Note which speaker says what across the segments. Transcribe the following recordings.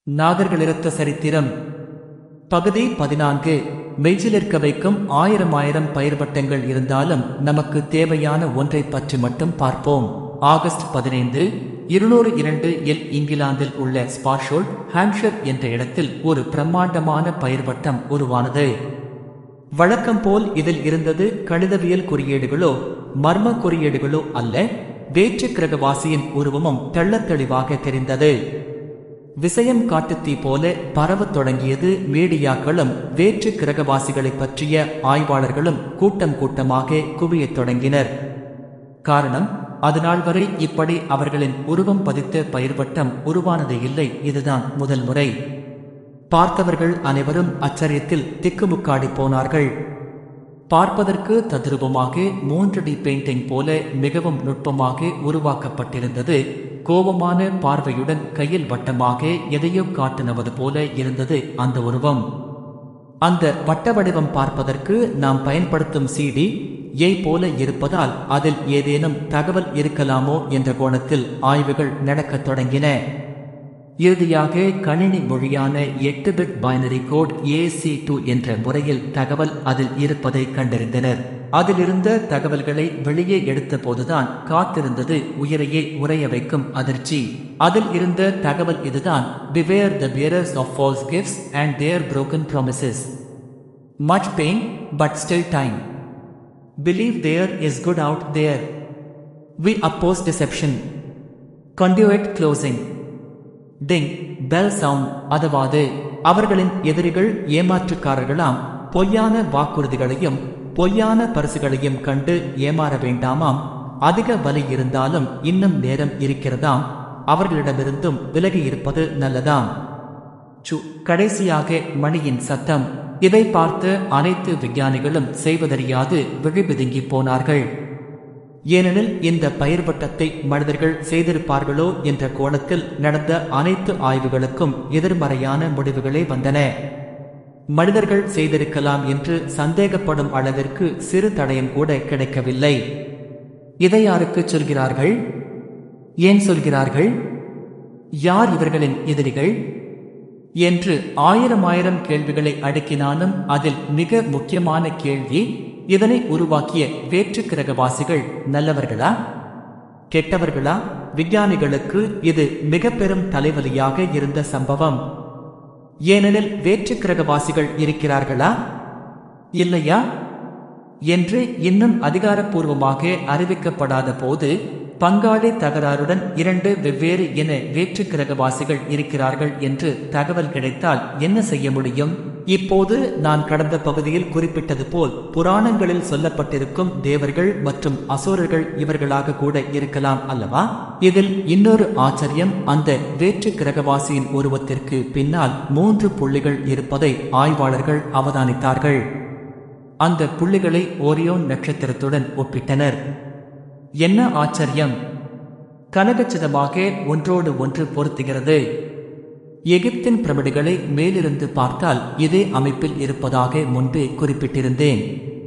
Speaker 1: நாகர்களிருத்த சரித்திரம் பகுதி பதினான்கு மெய்சிலிருக்க வைக்கும் ஆயிரம் ஆயிரம் பயிர்வட்டங்கள் இருந்தாலும் நமக்கு தேவையான ஒன்றை பற்றி மட்டும் பார்ப்போம் ஆகஸ்ட் பதினைந்து இருநூறு இரண்டு எல் இங்கிலாந்தில் உள்ள ஸ்பாஷோல்ட் ஹாம்ஷர் என்ற இடத்தில் ஒரு பிரம்மாண்டமான பயிர்வட்டம் உருவானது வழக்கம் போல் இதில் இருந்தது கணிதவியல் குறியீடுகளோ மர்ம குறியீடுகளோ அல்ல வேற்று கிரகவாசியின் உருவமும் தெள்ளத் தெளிவாக தெரிந்தது விசயம் காட்டுத்தீ போல பரவத் தொடங்கியது மீடியாக்களும் வேற்று கிரகவாசிகளைப் பற்றிய ஆய்வாளர்களும் கூட்டம் கூட்டமாக குவியத் தொடங்கினர் காரணம் அதுநாள் வரை இப்படி அவர்களின் உருவம் பதித்த பயிர்வட்டம் உருவானது இல்லை இதுதான் முதல் முறை பார்த்தவர்கள் அனைவரும் அச்சரியத்தில் திக்குமுக்காடி போனார்கள் பார்ப்பதற்கு தத்ரூபமாக மூன்று டி பெயிண்டிங் போல மிகவும் நுட்பமாக உருவாக்கப்பட்டிருந்தது கோபமான பார்வையுடன் கையில் வட்டமாக எதையோ காட்டுனவது போல இருந்தது அந்த உருவம் அந்த வட்ட வடிவம் பார்ப்பதற்கு நாம் பயன்படுத்தும் சிடி ஏய் போல இருப்பதால் அதில் ஏதேனும் தகவல் இருக்கலாமோ என்ற கோணத்தில் ஆய்வுகள் நடக்கத் தொடங்கின இறுதியாக கணினி மொழியான எட்டு பிட் பைனரி கோட் ஏசி டூ என்ற முறையில் தகவல் அதில் இருப்பதை கண்டறிந்தனர் அதிலிருந்த தகவல்களை வெளியே எடுத்த போதுதான் காத்திருந்தது உயிரையே உறைய வைக்கும் அதிர்ச்சி அதில் இருந்த தகவல் இதுதான் beware the bearers of false gifts and their broken promises much pain but still time believe there is good out there we oppose deception conduit closing ding bell sound அதுவாது அவர்களின் எதிரிகள் ஏமாற்றுக்காரர்களாம் பொய்யான வாக்குறுதிகளையும் பொய்யான பரிசுகளையும் கண்டு ஏமாற வேண்டாமாம் அதிக வலி இருந்தாலும் இன்னும் நேரம் இருக்கிறதாம் அவர்களிடமிருந்தும் விலகி இருப்பது நல்லதாம் சு கடைசியாக மணியின் சத்தம் இதை பார்த்து அனைத்து விஞ்ஞானிகளும் செய்வதறியாது விழிபிதுங்கி போனார்கள் ஏனெனில் இந்த பயிர்வட்டத்தை மனிதர்கள் செய்திருப்பார்களோ என்ற கோணத்தில் நடந்த அனைத்து ஆய்வுகளுக்கும் எதிர்மறையான முடிவுகளே வந்தன மனிதர்கள் செய்திருக்கலாம் என்று சந்தேகப்படும் அளவிற்கு சிறு தடயம் கூட கிடைக்கவில்லை இதை யாருக்கு சொல்கிறார்கள் ஏன் சொல்கிறார்கள் யார் இவர்களின் எதிரிகள் என்று ஆயிரம் ஆயிரம் கேள்விகளை அடுக்கினாலும் அதில் மிக முக்கியமான கேள்வி இதனை உருவாக்கிய வேற்று கிரகவாசிகள் நல்லவர்களா கெட்டவர்களா விஞ்ஞானிகளுக்கு இது மிக பெரும் தலைவலியாக இருந்த சம்பவம் ஏனெனில் வேற்று கிரகவாசிகள் இருக்கிறார்களா இல்லையா என்று இன்னும் அதிகாரப்பூர்வமாக அறிவிக்கப்படாத போது பங்காளி தகராறுடன் இரண்டு வெவ்வேறு என வேற்று கிரகவாசிகள் இருக்கிறார்கள் என்று தகவல் கிடைத்தால் என்ன செய்ய முடியும் இப்போது நான் கடந்த பகுதியில் குறிப்பிட்டது போல் புராணங்களில் சொல்லப்பட்டிருக்கும் தேவர்கள் மற்றும் அசுரர்கள் இவர்களாக கூட இருக்கலாம் அல்லவா இதில் இன்னொரு ஆச்சரியம் அந்த வேற்று கிரகவாசியின் உருவத்திற்கு பின்னால் மூன்று புள்ளிகள் இருப்பதை ஆய்வாளர்கள் அவதானித்தார்கள் அந்த புள்ளிகளை ஓரியோன் நட்சத்திரத்துடன் ஒப்பிட்டனர் என்ன ஆச்சரியம் கனகச்சிதமாக ஒன்றோடு ஒன்று பொருத்துகிறது எகிப்தின் பிரமிடுகளை மேலிருந்து பார்த்தால் இதே அமைப்பில் இருப்பதாக முன்பே குறிப்பிட்டிருந்தேன்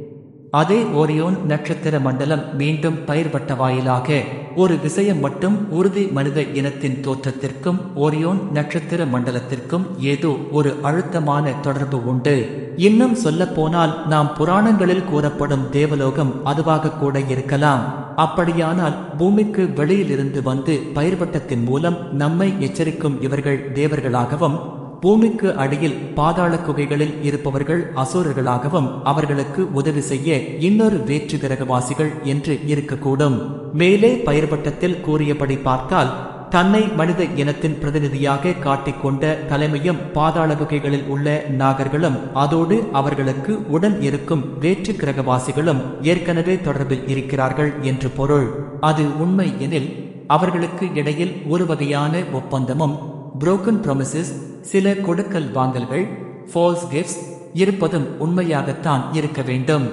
Speaker 1: அதே ஓரியோன் நட்சத்திர மண்டலம் மீண்டும் பயிர்வட்ட வாயிலாக ஒரு விஷயம் மட்டும் உறுதி மனித இனத்தின் தோற்றத்திற்கும் ஓரியோன் நட்சத்திர மண்டலத்திற்கும் ஏதோ ஒரு அழுத்தமான தொடர்பு உண்டு இன்னும் சொல்லப்போனால் நாம் புராணங்களில் கூறப்படும் தேவலோகம் அதுவாக கூட இருக்கலாம் அப்படியானால் பூமிக்கு வெளியிலிருந்து வந்து பயிர்வட்டத்தின் மூலம் நம்மை எச்சரிக்கும் இவர்கள் தேவர்களாகவும் பூமிக்கு அடியில் பாதாள குகைகளில் இருப்பவர்கள் அசுரர்களாகவும் அவர்களுக்கு உதவி செய்ய இன்னொரு வேற்று கிரகவாசிகள் என்று இருக்கக்கூடும் மேலே பயிர்வட்டத்தில் கூறியபடி பார்த்தால் தன்னை மனித இனத்தின் பிரதிநிதியாக காட்டிக்கொண்ட தலைமையும் பாதாள குகைகளில் உள்ள நாகர்களும் அதோடு அவர்களுக்கு உடன் இருக்கும் வேற்று கிரகவாசிகளும் ஏற்கனவே தொடர்பில் இருக்கிறார்கள் என்று பொருள் அது உண்மை எனில் அவர்களுக்கு இடையில் ஒரு வகையான ஒப்பந்தமும் புரோக்கன் ப்ரொமிசஸ் சில கொடுக்கல் வாங்கல்கள் ஃபால்ஸ் கிஃப்ட்ஸ் இருப்பதும் உண்மையாகத்தான் இருக்க வேண்டும்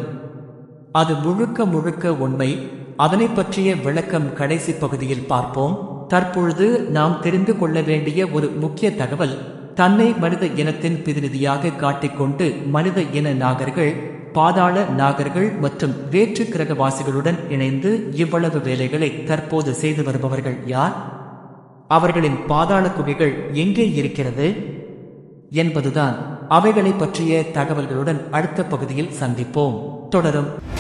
Speaker 1: அது முழுக்க முழுக்க உண்மை அதனை பற்றிய விளக்கம் கடைசி பகுதியில் பார்ப்போம் தற்பொழுது நாம் தெரிந்து கொள்ள வேண்டிய ஒரு முக்கிய தகவல் தன்னை மனித இனத்தின் பிரதிநிதியாக காட்டிக்கொண்டு மனித இன நாகர்கள் பாதாள நாகர்கள் மற்றும் வேற்று கிரகவாசிகளுடன் இணைந்து இவ்வளவு வேலைகளை தற்போது செய்து வருபவர்கள் யார் அவர்களின் பாதாள குகைகள் எங்கே இருக்கிறது என்பதுதான் அவைகளை பற்றிய தகவல்களுடன் அடுத்த பகுதியில் சந்திப்போம் தொடரும்